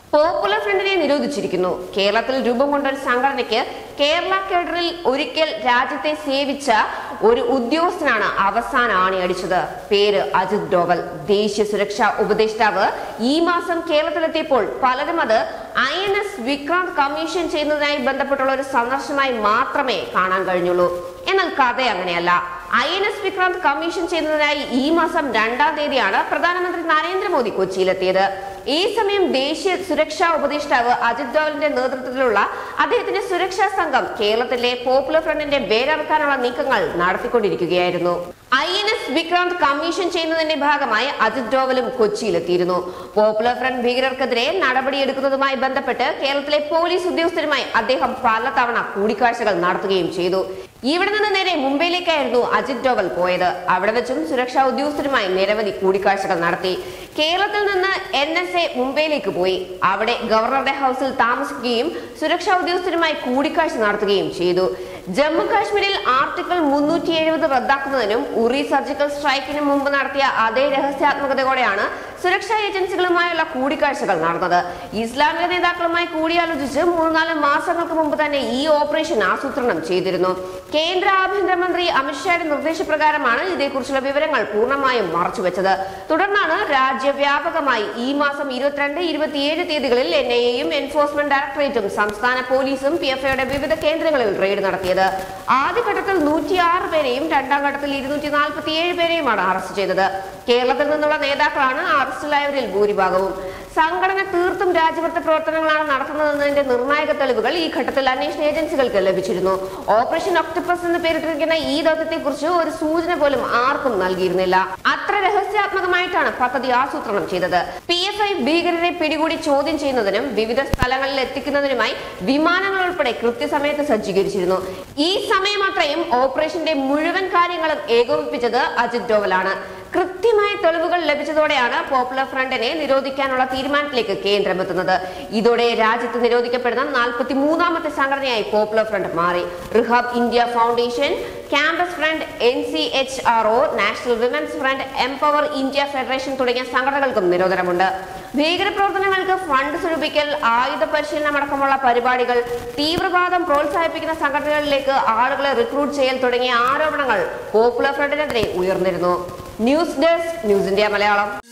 popular ഫ്രണ്ടിനെ നിരോധിച്ചിരിക്കുന്നു കേരളത്തിൽ രൂപം കൊണ്ട ഒരു സംഘടനയ്ക്ക് കേരള കേഡറിൽ ഒരിക്കൽ രാജ്യത്തെ സേവിച്ച ഒരു ഉദ്യോഗസ്ഥനാണ് അവസാന ആണിയടിച്ചത് പേര് അജിത് ഡോവൽ ദേശീയ സുരക്ഷാ ഉപദേഷ്ടാവ് ഈ മാസം കേരളത്തിലെത്തിയപ്പോൾ പലരും അത് I N S Vikrant commission ചെയ്യുന്നതിനായി ബന്ധപ്പെട്ടുള്ള ഒരു സന്ദർശനമായി മാത്രമേ കാണാൻ കഴിഞ്ഞുള്ളൂ എന്നാൽ കഥ അങ്ങനെയല്ല I N S Vikrant commission ചെയ്യുന്നതിനായി ഈ മാസം രണ്ടാം തീയതിയാണ് പ്രധാനമന്ത്രി നരേന്ദ്രമോദി കൊച്ചിയിലെത്തിയത് ഈ സമയം ദേശീയ സുരക്ഷാ ഉപദേഷ്ടാവ് അജിത് ഡോവലിന്റെ നേതൃത്വത്തിലുള്ള അദ്ദേഹത്തിന്റെ സുരക്ഷാ സംഘം കേരളത്തിലെ പോപ്പുലർ ഫ്രണ്ടിന്റെ വേരറക്കാനുള്ള നീക്കങ്ങൾ നടത്തിക്കൊണ്ടിരിക്കുകയായിരുന്നു I N S Vikrant commission ചെയ്യുന്നതിന്റെ ഭാഗമായി അജിത് ഡോവലും കൊച്ചിയിലെത്തിയിരുന്നു പോപ്പുലർ ഫ്രണ്ട് ഭീകരർക്കെതിരെ നടപടിയെടുക്കുന്നതുമായി ബന്ധപ്പെട്ട് കേരളത്തിലെ പോലീസ് ഉദ്യോഗസ്ഥരുമായി അദ്ദേഹം പലതവണ കൂടിക്കാഴ്ചകൾ നടത്തുകയും ചെയ്തു ഇവിടെ നിന്ന് നേരെ മുംബൈയിലേക്കായിരുന്നു അജിത് ഡോവൽ പോയത് അവിടെ വെച്ചും സുരക്ഷാ ഉദ്യോഗസ്ഥരുമായി നിരവധി കൂടിക്കാഴ്ചകൾ നടത്തി കേരളത്തിൽ നിന്ന് എൻ എസ് എ മുംബൈയിലേക്ക് പോയി അവിടെ ഗവർണറുടെ ഹൗസിൽ താമസിക്കുകയും സുരക്ഷാ ഉദ്യോഗസ്ഥരുമായി കൂടിക്കാഴ്ച നടത്തുകയും ചെയ്തു ജമ്മു കാശ്മീരിൽ ആർട്ടിക്കിൾ മുന്നൂറ്റി എഴുപത് റദ്ദാക്കുന്നതിനും ഉറി സർജിക്കൽ സ്ട്രൈക്കിന് മുമ്പ് നടത്തിയ അതേ രഹസ്യാത്മകതയോടെയാണ് സുരക്ഷാ ഏജൻസികളുമായുള്ള കൂടിക്കാഴ്ചകൾ നടന്നത് ഇസ്ലാമിക നേതാക്കളുമായി കൂടിയാലോചിച്ച് മൂന്നാല് മാസങ്ങൾക്ക് മുമ്പ് തന്നെ ഈ ഓപ്പറേഷൻ ആസൂത്രണം ചെയ്തിരുന്നു കേന്ദ്ര ആഭ്യന്തരമന്ത്രി അമിത്ഷായുടെ നിർദ്ദേശപ്രകാരമാണ് ഇതേക്കുറിച്ചുള്ള വിവരങ്ങൾ പൂർണ്ണമായും മറച്ചുവെച്ചത് തുടർന്നാണ് രാജ്യവ്യാപകമായി ഈ മാസം ഇരുപത്തിരണ്ട് ഇരുപത്തിയേഴ് തീയതികളിൽ എൻ ഐയും എൻഫോഴ്സ്മെന്റ് ഡയറക്ടറേറ്റും സംസ്ഥാന പോലീസും പി എഫ് ഐയുടെ വിവിധ കേന്ദ്രങ്ങളിൽ റെയ്ഡ് നടത്തിയത് ആദ്യഘട്ടത്തിൽ നൂറ്റിയാറ് പേരെയും രണ്ടാം ഘട്ടത്തിൽ ഇരുന്നൂറ്റി നാൽപ്പത്തിയേഴ് പേരെയുമാണ് അറസ്റ്റ് ചെയ്തത് കേരളത്തിൽ നിന്നുള്ള നേതാക്കളാണ് അറസ്റ്റിലായവരിൽ ഭൂരിഭാഗവും സംഘടന തീർത്തും രാജ്യവിരുദ്ധ പ്രവർത്തനങ്ങളാണ് നടത്തുന്നതെന്നതിന്റെ നിർണായക തെളിവുകൾ ഈ ഘട്ടത്തിൽ അന്വേഷണ ഏജൻസികൾക്ക് ലഭിച്ചിരുന്നു ഓപ്പറേഷൻ ഒക്ടോപ്പസ് എന്ന് പേരിട്ടിരിക്കുന്ന ഈ ദൗത്യത്തെക്കുറിച്ച് ഒരു സൂചന പോലും ആർക്കും നൽകിയിരുന്നില്ല അത്ര രഹസ്യാത്മകമായിട്ടാണ് പദ്ധതി ആസൂത്രണം ചെയ്തത് പി എഫ് ഐ ഭീകരരെ പിടികൂടി ചോദ്യം ചെയ്യുന്നതിനും വിവിധ സ്ഥലങ്ങളിൽ എത്തിക്കുന്നതിനുമായി വിമാനങ്ങൾ ഉൾപ്പെടെ കൃത്യസമയത്ത് സജ്ജീകരിച്ചിരുന്നു ഈ സമയം അത്രയും ഓപ്പറേഷന്റെ മുഴുവൻ കാര്യങ്ങളും ഏകോപിപ്പിച്ചത് അജിത് ഡോവലാണ് കൃത്യമായ തെളിവുകൾ ലഭിച്ചതോടെയാണ് പോപ്പുലർ ഫ്രണ്ടിനെ നിരോധിക്കാനുള്ള തീരുമാനത്തിലേക്ക് കേന്ദ്രം എത്തുന്നത് ഇതോടെ രാജ്യത്ത് നിരോധിക്കപ്പെടുന്ന നാൽപ്പത്തി മൂന്നാമത്തെ സംഘടനയായി പോപ്പുലർ ഫ്രണ്ട് മാറി Rehab India Foundation Campus Front N C H R O National Women's Front Empower India Federation തുടങ്ങിയ സംഘടനകൾക്കും നിരോധനമുണ്ട് ഭീകരപ്രവർത്തനങ്ങൾക്ക് ഫണ്ട് സ്വരൂപിക്കൽ ആയുധ പരിശീലനം അടക്കമുള്ള പരിപാടികൾ തീവ്രവാദം പ്രോത്സാഹിപ്പിക്കുന്ന സംഘടനകളിലേക്ക് ആളുകളെ റിക്രൂട്ട് ചെയ്യൽ തുടങ്ങിയ ആരോപണങ്ങൾ പോപ്പുലർ ഫ്രണ്ടിനെതിരെ ഉയർന്നിരുന്നു news desk News India Malayalam